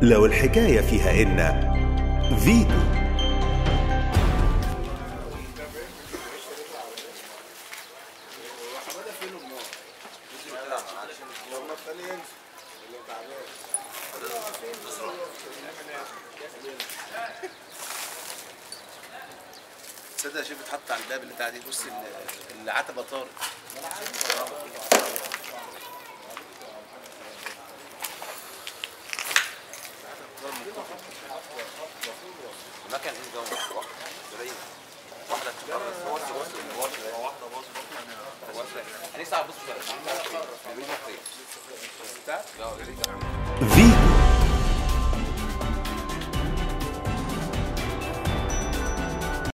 لو الحكاية فيها إن فيتو تصدق شوف اتحط على الباب اللي انت قاعد بص ال- العتبه طارت المكن ايه جوه واحده قليل واحده تتكرر بص بص واحده باظت انا لسه بص بيقولوا خير بتاع لا فيتو